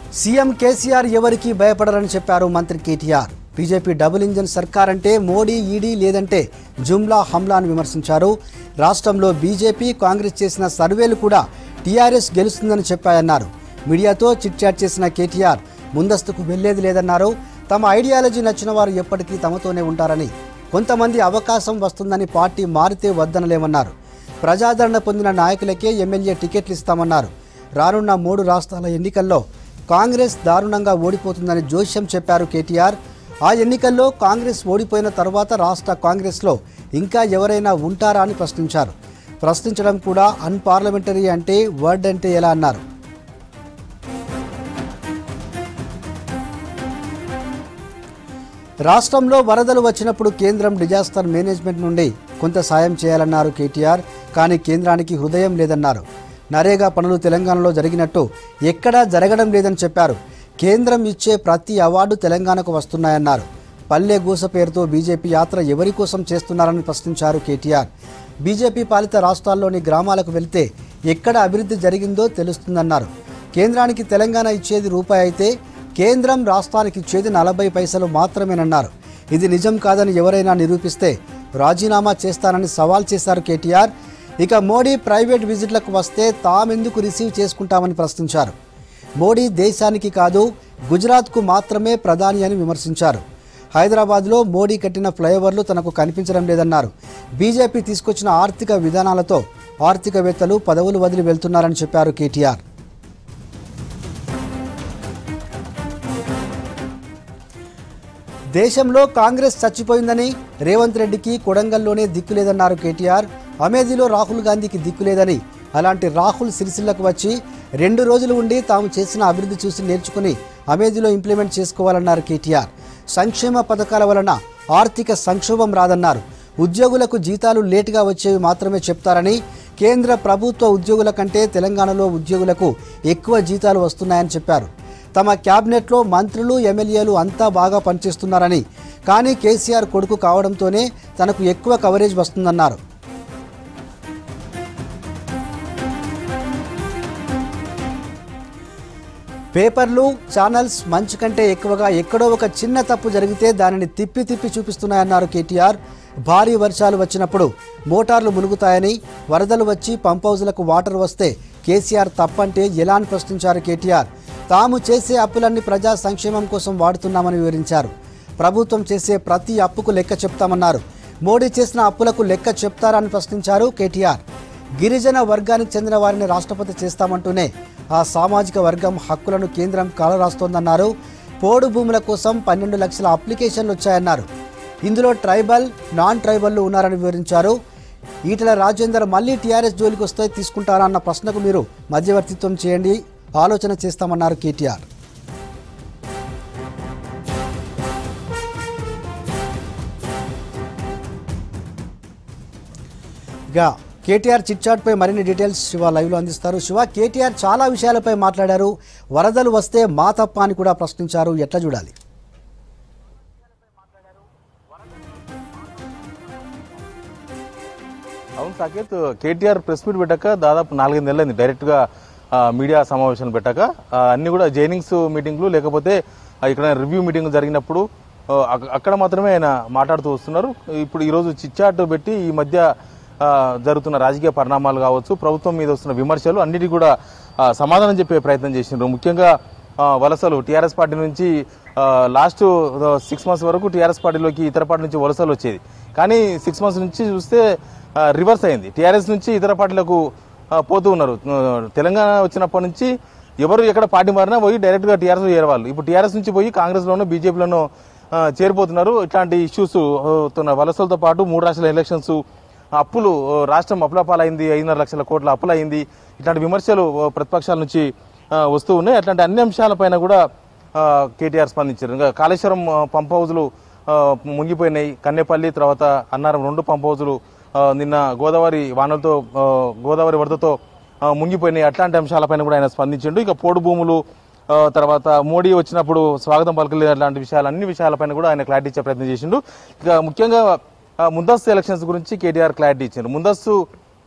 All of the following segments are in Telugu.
సీఎం కేసీఆర్ ఎవరికీ భయపడరని చెప్పారు మంత్రి కేటీఆర్ బీజేపీ డబుల్ ఇంజన్ సర్కార్ అంటే మోడీ ఈడీ లేదంటే జుమ్లా హమ్లాను విమర్శించారు రాష్ట్రంలో బీజేపీ కాంగ్రెస్ చేసిన సర్వేలు కూడా టీఆర్ఎస్ గెలుస్తుందని చెప్పాయన్నారు మీడియాతో చిట్చాట్ చేసిన కేటీఆర్ ముందస్తుకు వెళ్లేది లేదన్నారు తమ ఐడియాలజీ నచ్చిన వారు ఎప్పటికీ తమతోనే ఉంటారని కొంతమంది అవకాశం వస్తుందని పార్టీ మారితే వద్దనలేమన్నారు ప్రజాదరణ పొందిన నాయకులకే ఎమ్మెల్యే టికెట్లు ఇస్తామన్నారు రానున్న మూడు రాష్ట్రాల ఎన్నికల్లో కాంగ్రెస్ దారుణంగా ఓడిపోతుందని జోష్యం చెప్పారు కేటీఆర్ ఆ ఎన్నికల్లో కాంగ్రెస్ ఓడిపోయిన తర్వాత రాష్ట్ర కాంగ్రెస్లో ఇంకా ఎవరైనా ఉంటారా అని ప్రశ్నించారు ప్రశ్నించడం కూడా అన్పార్లమెంటరీ అంటే వర్డ్ అంటే ఎలా అన్నారు రాష్ట్రంలో వరదలు వచ్చినప్పుడు కేంద్రం డిజాస్టర్ మేనేజ్మెంట్ నుండి కొంత సాయం చేయాలన్నారు కేటీఆర్ కానీ కేంద్రానికి హృదయం లేదన్నారు నరేగా పనులు తెలంగాణలో జరిగినట్టు ఎక్కడా జరగడం లేదని చెప్పారు కేంద్రం ఇచ్చే ప్రతి అవార్డు తెలంగాణకు వస్తున్నాయన్నారు పల్లె గూస పేరుతో బీజేపీ యాత్ర ఎవరి కోసం చేస్తున్నారని ప్రశ్నించారు కేటీఆర్ బీజేపీ పాలిత రాష్ట్రాల్లోని గ్రామాలకు వెళ్తే ఎక్కడ అభివృద్ధి జరిగిందో తెలుస్తుందన్నారు కేంద్రానికి తెలంగాణ ఇచ్చేది రూపాయి అయితే కేంద్రం రాష్ట్రానికి ఇచ్చేది నలభై పైసలు మాత్రమేనన్నారు ఇది నిజం కాదని ఎవరైనా నిరూపిస్తే రాజీనామా చేస్తానని సవాల్ చేశారు కేటీఆర్ ఇక మోడీ ప్రైవేట్ విజిట్లకు వస్తే తామెందుకు రిసీవ్ చేసుకుంటామని ప్రశ్నించారు మోడీ దేశానికి కాదు గుజరాత్కు మాత్రమే ప్రధాని అని విమర్శించారు హైదరాబాద్లో మోడీ కట్టిన ఫ్లైఓవర్లు తనకు కనిపించడం లేదన్నారు బీజేపీ తీసుకొచ్చిన ఆర్థిక విధానాలతో ఆర్థికవేత్తలు పదవులు వదిలి వెళ్తున్నారని చెప్పారు కేటీఆర్ దేశంలో కాంగ్రెస్ చచ్చిపోయిందని రేవంత్ రెడ్డికి కొడంగల్లోనే దిక్కు లేదన్నారు కేటీఆర్ అమేథీలో రాహుల్ గాంధీకి దిక్కు లేదని అలాంటి రాహుల్ సిరిసిల్లకు వచ్చి రెండు రోజులు ఉండి తాము చేసిన అభివృద్ధి చూసి నేర్చుకుని అమేథీలో ఇంప్లిమెంట్ చేసుకోవాలన్నారు కేటీఆర్ సంక్షేమ పథకాల వలన ఆర్థిక సంక్షోభం రాదన్నారు ఉద్యోగులకు జీతాలు లేటుగా వచ్చేవి మాత్రమే చెప్తారని కేంద్ర ప్రభుత్వ ఉద్యోగుల కంటే తెలంగాణలో ఉద్యోగులకు ఎక్కువ జీతాలు వస్తున్నాయని చెప్పారు తమ క్యాబినెట్లో మంత్రులు ఎమ్మెల్యేలు అంతా బాగా పనిచేస్తున్నారని కానీ కేసీఆర్ కొడుకు కావడంతోనే తనకు ఎక్కువ కవరేజ్ వస్తుందన్నారు పేపర్లు ఛానల్స్ మంచు కంటే ఎక్కువగా ఎక్కడో ఒక చిన్న తప్పు జరిగితే దానిని తిప్పి తిప్పి చూపిస్తున్నాయన్నారు కేటీఆర్ భారీ వర్షాలు వచ్చినప్పుడు మోటార్లు మునుగుతాయని వరదలు వచ్చి పంప్ హౌజులకు వాటర్ వస్తే కేసీఆర్ తప్పంటే ఎలా అని ప్రశ్నించారు కేటీఆర్ తాము చేసే అప్పులన్నీ ప్రజా సంక్షేమం కోసం వాడుతున్నామని వివరించారు ప్రభుత్వం చేసే ప్రతి అప్పుకు లెక్క చెప్తామన్నారు మోడీ చేసిన అప్పులకు లెక్క చెప్తారని ప్రశ్నించారు కేటీఆర్ గిరిజన వర్గానికి చెందిన వారిని రాష్ట్రపతి చేస్తామంటూనే ఆ సామాజిక వర్గం హక్కులను కేంద్రం కాలరాస్తోందన్నారు పోడు భూముల కోసం పన్నెండు లక్షల అప్లికేషన్లు వచ్చాయన్నారు ఇందులో ట్రైబల్ నాన్ ట్రైబల్లు ఉన్నారని వివరించారు ఈటల రాజేందర్ మళ్ళీ టీఆర్ఎస్ జోలికి వస్తే తీసుకుంటారా అన్న ప్రశ్నకు మీరు మధ్యవర్తిత్వం చేయండి ఆలోచన చేస్తామన్నారు కేటీఆర్ ఇక కేటీఆర్ చిట్చాట్ పై మరిన్ని డీటెయిల్స్ శివ లైవ్లో అందిస్తారు శివ కేటీఆర్ చాలా విషయాలపై మాట్లాడారు వరదలు వస్తే మా తప్ప అని కూడా ప్రశ్నించారు ఎట్లా చూడాలి అవును సాకేత్ కేటీఆర్ ప్రెస్ మీట్ పెట్టాక దాదాపు నాలుగైదు నెలలైంది డైరెక్ట్గా ఆ, మీడియా సమావేశాలు పెట్టాక ఆ, అన్ని కూడా జైనింగ్స్ మీటింగ్లు లేకపోతే ఆ, ఇక్కడ రివ్యూ మీటింగ్ జరిగినప్పుడు ఆ, అక్- అక్కడ మాత్రమే ఆయన మాట్లాడుతూ వస్తున్నారు ఇప్పుడు ఈరోజు చిచ్చాట్ పెట్టి ఈ మధ్య ఆ, జరుగుతున్న రాజకీయ పరిణామాలు కావచ్చు ప్రభుత్వం మీద వస్తున్న విమర్శలు అన్నిటి కూడా ఆ, సమాధానం చెప్పే ప్రయత్నం చేసిండ్రు ముఖ్యంగా ఆ, వలసలు టీఆర్ఎస్ పార్టీ నుంచి ఆ, లాస్ట్ సిక్స్ మంత్స్ వరకు టీఆర్ఎస్ పార్టీలోకి ఇతర పార్టీ నుంచి వలసలు వచ్చేది కానీ సిక్స్ మంత్స్ నుంచి చూస్తే ఆ, రివర్స్ అయింది టీఆర్ఎస్ నుంచి ఇతర పార్టీలకు ఆ, పోతూ ఉన్నారు ఆ, తెలంగాణ వచ్చినప్పటి నుంచి ఎవరు ఎక్కడ పార్టీ మారినా పోయి డైరెక్ట్గా టీఆర్ఎస్ చేరేవాళ్ళు ఇప్పుడు టీఆర్ఎస్ నుంచి పోయి కాంగ్రెస్లోనూ బీజేపీలోనూ ఆ, చేరిపోతున్నారు ఇట్లాంటి ఇష్యూస్ అవుతున్న వలసలతో పాటు మూడు రాష్ట్రాల ఎలక్షన్స్ అప్పులు ఆ, రాష్ట్రం అప్పులపాలైంది ఐదున్నర లక్షల కోట్ల అప్పులైంది ఇట్లాంటి విమర్శలు ఆ, ప్రతిపక్షాల నుంచి ఆ, వస్తూ ఉన్నాయి అట్లాంటి అన్ని అంశాలపైన కూడా ఆ, కేటీఆర్ స్పందించారు ఇంకా కాళేశ్వరం ఆ, పంప్ హౌజులు ఆ, మునిగిపోయినాయి కన్నెపల్లి తర్వాత అన్నారం రెండు పంప్ హౌజులు ఆ, నిన్న గోదావరి వానలతో ఆ, గోదావరి వరదతో ఆ, మునిగిపోయినాయి అట్లాంటి అంశాలపైన కూడా ఆయన స్పందించిండు ఇక పోడు భూములు ఆ, తర్వాత మోడీ వచ్చినప్పుడు స్వాగతం పలకలేదు అట్లాంటి విషయాలు అన్ని విషయాలపైన కూడా ఆయన క్లారిటీ ఇచ్చే ప్రయత్నం చేసిండు ఇక ముఖ్యంగా ఆ, ముందస్తు ఎలక్షన్స్ గురించి కేటీఆర్ క్లారిటీ ఇచ్చారు ముందస్తు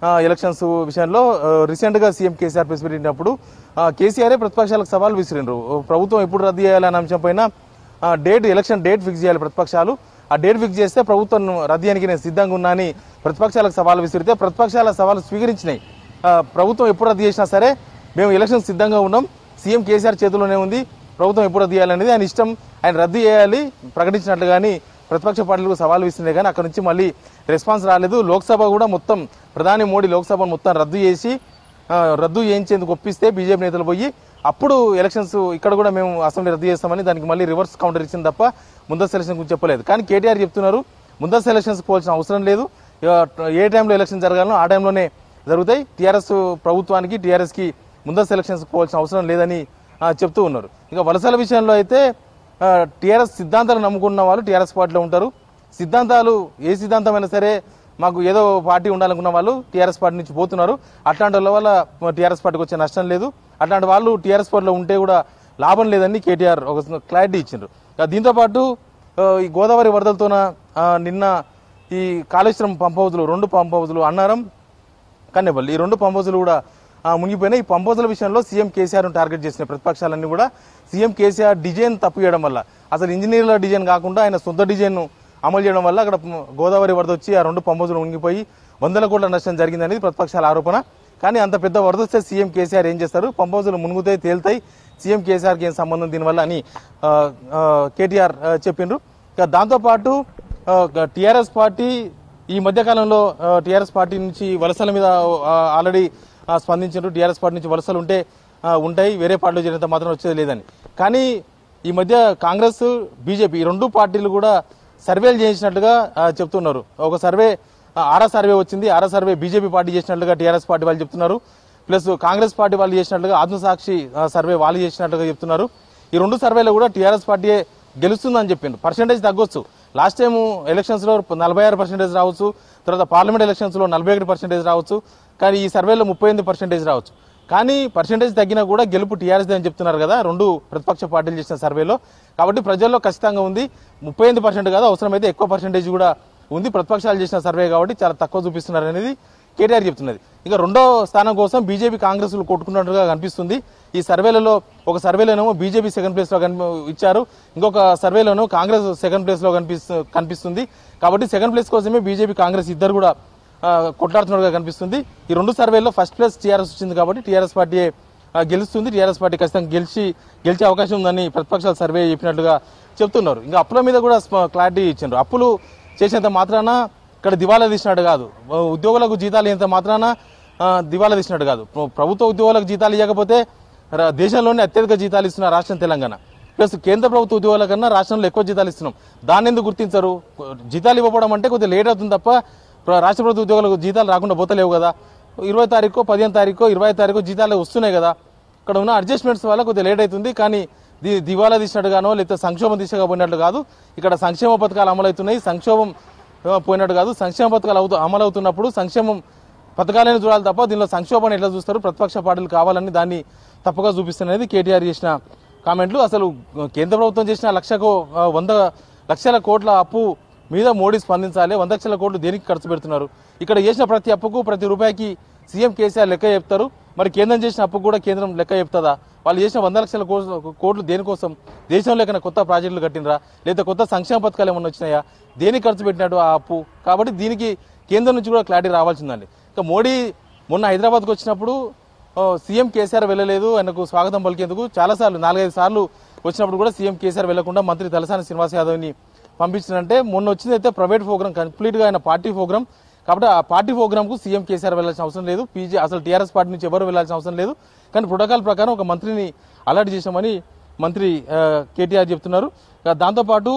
ఆ, ఎలక్షన్స్ విషయంలో ఆ, రీసెంట్ గా సీఎం కేసీఆర్ ప్రెస్ మీట్ పెట్టినప్పుడు ఆ, కేసీఆరే ప్రతిపక్షాలకు సవాల్ విసిరిండ్రు ప్రభుత్వం ఎప్పుడు రద్దు చేయాలనే అంశం పైన ఆ, డేట్ ఎలక్షన్ డేట్ ఫిక్స్ చేయాలి ప్రతిపక్షాలు ఆ డేట్ ఫిక్స్ చేస్తే ప్రభుత్వం రద్దు చేయడానికి నేను సిద్ధంగా ఉన్నా అని ప్రతిపక్షాలకు సవాల్ విసిరితే ప్రతిపక్షాల సవాలు స్వీకరించినాయి ఆ, ప్రభుత్వం ఎప్పుడు రద్దు చేసినా సరే మేము ఎలక్షన్ సిద్ధంగా ఉన్నాం సీఎం కేసీఆర్ చేతిలోనే ఉంది ప్రభుత్వం ఎప్పుడు రద్దు చేయాలనేది ఆయన ఇష్టం ఆయన రద్దు చేయాలి ప్రకటించినట్లు కానీ ప్రతిపక్ష పార్టీలకు సవాల్ విస్తున్నాయి కానీ అక్కడ నుంచి మళ్ళీ రెస్పాన్స్ రాలేదు లోక్సభ కూడా మొత్తం ప్రధాని మోడీ లోక్సభ మొత్తం రద్దు చేసి ఆ, రద్దు చేయించేందుకు ఒప్పిస్తే బీజేపీ నేతలు పోయి అప్పుడు ఎలక్షన్స్ ఇక్కడ కూడా మేము అసెంబ్లీ రద్దు చేస్తామని దానికి మళ్ళీ రివర్స్ కౌంటర్ ఇచ్చింది తప్ప ముందస్తు ఎలక్షన్ గురించి చెప్పలేదు కానీ కేటీఆర్ చెప్తున్నారు ముందస్తు ఎలక్షన్స్ పోవాల్సిన అవసరం లేదు ఇక ఏ టైంలో ఎలక్షన్ జరగాలనో ఆ టైంలోనే జరుగుతాయి టీఆర్ఎస్ ప్రభుత్వానికి టీఆర్ఎస్కి ముందస్తు ఎలక్షన్స్ పోవాల్సిన అవసరం లేదని ఆ, చెప్తూ ఉన్నారు ఇక వలసల విషయంలో అయితే టీఆర్ఎస్ సిద్ధాంతాలు నమ్ముకున్న వాళ్ళు టీఆర్ఎస్ పార్టీలో ఉంటారు సిద్ధాంతాలు ఏ సిద్ధాంతమైనా సరే మాకు ఏదో పార్టీ ఉండాలనుకున్న వాళ్ళు టీఆర్ఎస్ పార్టీ నుంచి పోతున్నారు అట్లాంటి వాళ్ళ వల్ల టీఆర్ఎస్ పార్టీకి వచ్చే నష్టం లేదు అట్లాంటి వాళ్ళు టీఆర్ఎస్ పార్టీలో ఉంటే కూడా లాభం లేదని కేటీఆర్ ఒక క్లారిటీ ఇచ్చిండ్రు ఇక దీంతో పాటు ఆ, ఈ గోదావరి వరదలతోన ఆ, నిన్న ఈ కాళేశ్వరం పంప్ హౌజులు రెండు పంప్ హౌజులు అన్నారం కన్నెపల్లి ఈ రెండు పంప్ హౌజులు కూడా ఆ, మునిగిపోయినాయి ఈ పంప్ హౌజుల విషయంలో సీఎం కేసీఆర్ టార్గెట్ చేసిన ప్రతిపక్షాలన్నీ కూడా సీఎం కేసీఆర్ డిజైన్ తప్పు చేయడం వల్ల అసలు ఇంజనీర్ల డిజైన్ కాకుండా ఆయన సొంత డిజైన్ అమలు చేయడం వల్ల అక్కడ గోదావరి వరద వచ్చి ఆ రెండు పంప్ హౌజులు మునిగిపోయి వందల కోట్ల నష్టం జరిగిందనేది ప్రతిపక్షాల ఆరోపణ కానీ అంత పెద్ద వరద వస్తే సీఎం కేసీఆర్ ఏం చేస్తారు పంప్ హౌజులు మునుగుతాయి తేలుతాయి సీఎం కేసీఆర్కి ఏం సంబంధం దీనివల్ల అని ఆ, ఆ, కేటీఆర్ ఆ, చెప్పిండ్రు ఇక దాంతోపాటు టీఆర్ఎస్ పార్టీ ఈ మధ్య కాలంలో టీఆర్ఎస్ పార్టీ నుంచి వలసల మీద ఆ, ఆల్రెడీ ఆ, స్పందించారు టీఆర్ఎస్ పార్టీ నుంచి వలసలు ఉంటే ఆ, ఉంటాయి వేరే పార్టీలో చేరినంత మాత్రం వచ్చేది లేదని కానీ ఈ మధ్య కాంగ్రెస్ బీజేపీ ఈ రెండు పార్టీలు కూడా సర్వేలు చేయించినట్టుగా ఆ, చెప్తున్నారు ఒక సర్వే ఆ, ఆరా సర్వే వచ్చింది ఆరా సర్వే బీజేపీ పార్టీ చేసినట్లుగా టీఆర్ఎస్ పార్టీ వాళ్ళు చెప్తున్నారు ప్లస్ కాంగ్రెస్ పార్టీ వాళ్ళు చేసినట్లుగా ఆత్మసాక్షి ఆ, సర్వే వాళ్ళు చేసినట్టుగా చెప్తున్నారు ఈ రెండు సర్వేలో కూడా టీఆర్ఎస్ పార్టీయే గెలుస్తుందని చెప్పిండు పర్సెంటేజ్ తగ్గొచ్చు లాస్ట్ టైం ఎలక్షన్స్ లో నలభై ఆరు పర్సెంటేజ్ రావచ్చు తర్వాత పార్లమెంట్ ఎలక్షన్స్ లో నలభై ఒకటి పర్సెంటేజ్ రావచ్చు కానీ ఈ సర్వేలో ముప్పై ఎనిమిది పర్సెంటేజ్ రావచ్చు కానీ పర్సెంటేజ్ తగ్గినా కూడా గెలుపు టీఆర్ఎస్ అని చెప్తున్నారు కదా రెండు ప్రతిపక్ష పార్టీలు చేసిన సర్వేలో కాబట్టి ప్రజల్లో ఖచ్చితంగా ఉంది ముప్పై ఎనిమిది పర్సెంట్ కాదు అవసరమైతే ఎక్కువ పర్సెంటేజ్ కూడా ఉంది ప్రతిపక్షాలు చేసిన సర్వే కాబట్టి చాలా తక్కువ చూపిస్తున్నారు అనేది కేటీఆర్ చెప్తున్నది ఇక రెండో స్థానం కోసం బీజేపీ కాంగ్రెస్ కొట్టుకున్నట్టుగా కనిపిస్తుంది ఈ సర్వేలలో ఒక సర్వేలోనేమో బీజేపీ సెకండ్ ప్లేస్ లో కనిపి- ఇచ్చారు ఇంకొక సర్వేలోనూ కాంగ్రెస్ సెకండ్ ప్లేస్ లో కనిపిస్తు కనిపిస్తుంది కాబట్టి సెకండ్ ప్లేస్ కోసమే బీజేపీ కాంగ్రెస్ ఇద్దరు కూడా ఆ, కొట్లాడుతున్నట్టుగా కనిపిస్తుంది ఈ రెండు సర్వేల్లో ఫస్ట్ ప్లేస్ టీఆర్ఎస్ వచ్చింది కాబట్టి టీఆర్ఎస్ పార్టీ ఆ, గెలుస్తుంది టీఆర్ఎస్ పార్టీ ఖచ్చితంగా గెలిచి గెలిచే అవకాశం ఉందని ప్రతిపక్షాల సర్వే చెప్పినట్లుగా చెప్తున్నారు ఇంకా అప్పుల మీద కూడా స్ప- క్లారిటీ ఇచ్చిండ్రు అప్పులు చేసేంత మాత్రాన ఇక్కడ దివాలా తీసినట్టు కాదు ఉద్యోగులకు జీతాలు ఎంత మాత్రాన ఆ, దివాలా తీసినట్టు కాదు ప్ర- ప్రభుత్వ ఉద్యోగులకు జీతాలు ఇవ్వకపోతే ర- దేశంలోనే అత్యధిక జీతాలు ఇస్తున్న రాష్ట్రం తెలంగాణ ప్లస్ కేంద్ర ప్రభుత్వ ఉద్యోగుల కన్నా రాష్ట్రంలో ఎక్కువ జీతాలు ఇస్తున్నాం దాన్ని ఎందుకు గుర్తించరు జీతాలు ఇవ్వకపోవడం అంటే కొద్దిగా లేట్ అవుతుంది తప్ప ప్ర- రాష్ట్ర ప్రభుత్వ ఉద్యోగులకు జీతాలు రాకుండా పోతలేవు కదా ఇరవై తారీఖు పదిహేను తారీఖు ఇరవై తారీఖు జీతాలు వస్తున్నాయి కదా ఇక్కడ ఉన్న అడ్జస్ట్మెంట్స్ వల్ల కొద్దిగా లేట్ అవుతుంది కానీ ది దివాలా తీసినట్టుగానో లేకపోతే సంక్షోభం దిశగా పోయినట్లు కాదు ఇక్కడ సంక్షేమ పథకాలు అమలవుతున్నాయి సంక్షోభం ఆ, పోయినట్టు కాదు సంక్షేమ పథకాలు అవుతూ అమలవుతున్నప్పుడు సంక్షేమం పథకాలను చూడాలి తప్ప దీనిలో సంక్షోభాన్ని ఎట్లా చూస్తారు ప్రతిపక్ష పార్టీలు కావాలని దాన్ని తప్పుగా చూపిస్తున్నది కేటీఆర్ చేసిన కామెంట్లు అసలు కేంద్ర ప్రభుత్వం చేసిన లక్షకు ఆ, వంద లక్షల కోట్ల అప్పు మీద మోడీ స్పందించాలి వంద లక్షల కోట్లు దేనికి ఖర్చు పెడుతున్నారు ఇక్కడ చేసిన ప్రతి అప్పుకు ప్రతి రూపాయికి సీఎం కేసీఆర్ లెక్క చెప్తారు మరి కేంద్రం చేసిన అప్పుకు కూడా కేంద్రం లెక్క చెప్తుందా వాళ్ళు చేసిన వంద లక్షల కో- కోట్లు దేనికోసం దేశంలో ఎక్కడ కొత్త ప్రాజెక్టులు కట్టినరా లేదా కొత్త సంక్షేమ పథకాలు ఏమన్నా వచ్చినాయా దేనికి ఖర్చు పెట్టినట్టు ఆ అప్పు కాబట్టి దీనికి కేంద్రం నుంచి కూడా క్లారిటీ రావాల్సిందండి ఇక మోడీ మొన్న హైదరాబాద్కి వచ్చినప్పుడు ఆ, సీఎం కేసీఆర్ వెళ్ళలేదు ఆయనకు స్వాగతం పలికేందుకు చాలాసార్లు నాలుగైదు సార్లు వచ్చినప్పుడు కూడా సీఎం కేసీఆర్ వెళ్లకుండా మంత్రి తలసాని శ్రీనివాస్ యాదవ్ని పంపించినంటే మొన్న వచ్చింది అయితే ప్రైవేట్ ప్రోగ్రామ్ కంప్లీట్గా ఆయన పార్టీ ప్రోగ్రామ్ కాబట్టి ఆ పార్టీ ప్రోగ్రామ్కు సీఎం కేసీఆర్ వెళ్ళాల్సిన అవసరం లేదు పీజీ అసలు టీఆర్ఎస్ పార్టీ నుంచి ఎవరు వెళ్ళాల్సిన అవసరం లేదు కానీ ప్రోటోకాల్ ప్రకారం ఒక మంత్రిని అలర్ట్ చేశామని మంత్రి ఆ, కేటీఆర్ చెప్తున్నారు ఇక దాంతోపాటు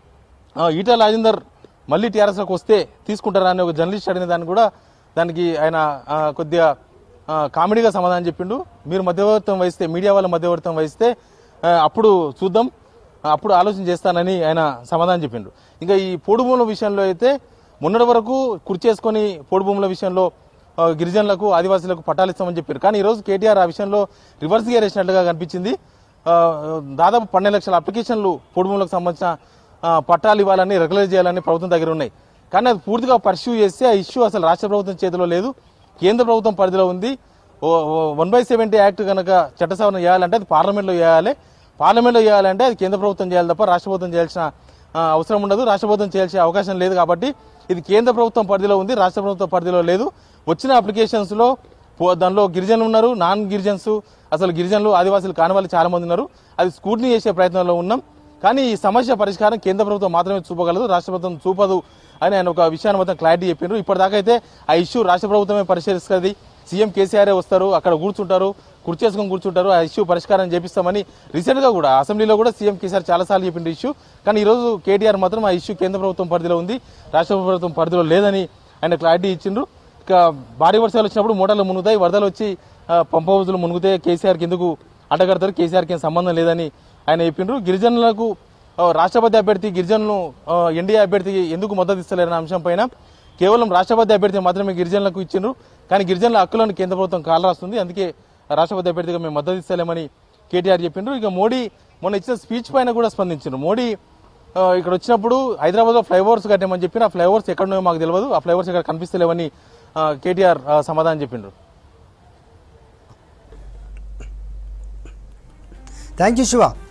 ఆ, ఈటల రాజేందర్ మళ్ళీ టీఆర్ఎస్లోకి వస్తే తీసుకుంటారా అని ఒక జర్నలిస్ట్ అడిగిన దాన్ని కూడా దానికి ఆయన ఆ, కొద్దిగా ఆ, కామెడీగా సమాధానం చెప్పిండు మీరు మధ్యవర్తం వహిస్తే మీడియా వాళ్ళ మధ్యవర్తం వహిస్తే ఆ, అప్పుడు చూద్దాం ఆ, అప్పుడు ఆలోచన చేస్తానని ఆయన సమాధానం చెప్పిండు ఇంకా ఈ పోడు భూముల విషయంలో అయితే మొన్నటి వరకు కుర్చేసుకొని పోడు భూముల విషయంలో ఆ, గిరిజనులకు ఆదివాసీలకు పట్టాలు ఇస్తామని చెప్పారు కానీ ఈరోజు కేటీఆర్ ఆ విషయంలో రివర్స్ గేర్ వేసినట్లుగా కనిపించింది ఆ, దాదాపు పన్నెండు లక్షల అప్లికేషన్లు పొడి భూములకు సంబంధించిన ఆ, పట్టాలు ఇవ్వాలని రెగ్యులర్ చేయాలని ప్రభుత్వం దగ్గర ఉన్నాయి కానీ అది పూర్తిగా పర్స్యూ చేస్తే ఆ ఇష్యూ అసలు రాష్ట్ర ప్రభుత్వం చేతిలో లేదు కేంద్ర ప్రభుత్వం పరిధిలో ఉంది వన్ బై సెవెంటీ యాక్ట్ కనుక చట్ట సవరణ చేయాలంటే అది పార్లమెంట్లో చేయాలి పార్లమెంట్లో చేయాలంటే అది కేంద్ర ప్రభుత్వం చేయాలి తప్ప రాష్ట్ర ప్రభుత్వం చేయాల్సిన ఆ, అవసరం ఉండదు రాష్ట్ర ప్రభుత్వం చేయాల్సిన అవకాశం లేదు కాబట్టి ఇది కేంద్ర ప్రభుత్వం పరిధిలో ఉంది రాష్ట్ర ప్రభుత్వం పరిధిలో లేదు వచ్చిన అప్లికేషన్స్ లో పో- దానిలో గిరిజనులు ఉన్నారు నాన్ గిరిజన్స్ అసలు గిరిజనులు ఆదివాసులు కాని వాళ్ళు చాలా మంది ఉన్నారు అది స్కూటినీ చేసే ప్రయత్నంలో ఉన్నాం కానీ ఈ సమస్య పరిష్కారం కేంద్ర ప్రభుత్వం మాత్రమే చూపగలదు రాష్ట్ర ప్రభుత్వం చూపదు అని ఆయన ఒక విషయాన్ని మొత్తం క్లారిటీ చెప్పిండ్రు ఇప్పటిదాకా అయితే ఆ ఇష్యూ రాష్ట్ర ప్రభుత్వమే పరిశీలిస్తుంది సీఎం కేసీఆర్ వస్తారు అక్కడ కూర్చుంటారు కుర్చీ చేసుకొని కూర్చుంటారు ఆ ఇష్యూ పరిష్కారం చేపిస్తామని రీసెంట్ గా కూడా అసెంబ్లీలో కూడా సీఎం కేసీఆర్ చాలా సార్లు చెప్పిండ్రు ఇష్యూ కానీ ఈ రోజు కేటీఆర్ మాత్రం ఆ ఇష్యూ కేంద్ర ప్రభుత్వం పరిధిలో ఉంది రాష్ట్ర ప్రభుత్వం పరిధిలో లేదని ఆయన క్లారిటీ ఇచ్చిండ్రు ఇక భారీ వర్షాలు వచ్చినప్పుడు మూటలు మునుగుతాయి వరదలు వచ్చి ఆ, పంప హౌజులు మునిగితే కేసీఆర్కి ఎందుకు అడ్డగడతారు కేసీఆర్కి ఏం సంబంధం లేదని ఆయన చెప్పిండ్రు గిరిజనులకు ఆ, రాష్ట్రపతి అభ్యర్థి గిరిజనులు ఆ, ఎన్డీఏ అభ్యర్థికి ఎందుకు మద్దతు ఇస్తలేరన్న అంశం పైన కేవలం రాష్ట్రపతి అభ్యర్థి మాత్రమే గిరిజనులకు ఇచ్చిండ్రు కానీ గిరిజనుల హక్కులను కేంద్ర ప్రభుత్వం కాలు రాస్తుంది అందుకే రాష్ట్రపతి అభ్యర్థిగా మేము మద్దతు ఇస్తలేమని కేటీఆర్ చెప్పిండ్రు ఇక మోడీ మొన్న ఇచ్చిన స్పీచ్ పైన కూడా స్పందించారు మోడీ ఆ, ఇక్కడ వచ్చినప్పుడు హైదరాబాద్ లో ఫ్లైఓవర్స్ కట్టామని చెప్పిన ఆ ఫ్లైఓవర్స్ ఎక్కడున్నాయో మాకు తెలియదు ఆ ఫ్లైఓవర్స్ ఇక్కడ కనిపిస్తలేవని ఆ, కేటీఆర్ ఆ, సమాధానం చెప్పిండ్రు థ్యాంక్ యూ శివ